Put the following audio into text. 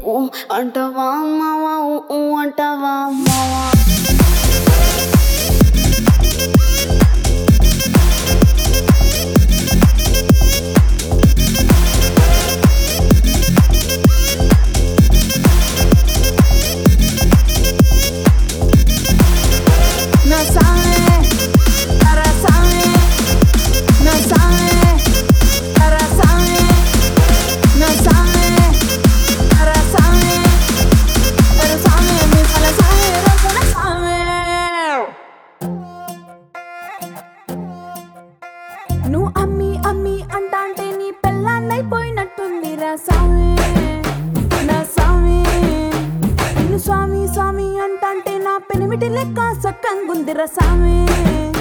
ఊ అంటవా మావా ఊ ఊ అంటవా మావా No sabe, ahora sabe, no sabe, ahora sabe, no sabe, ahora sabe, ahora sabe, mi sala sabe, ahora sabe. నువ్వు అమ్మి అమ్మి అంటాంటే నీ పెళ్ళాన్నైపోయినట్టుంది రా సామి నా సామి నిన్ను స్వామి స్వామి అంటాంటే నా పెనిమిటి లెక్క సక్కంగుంది రా సామి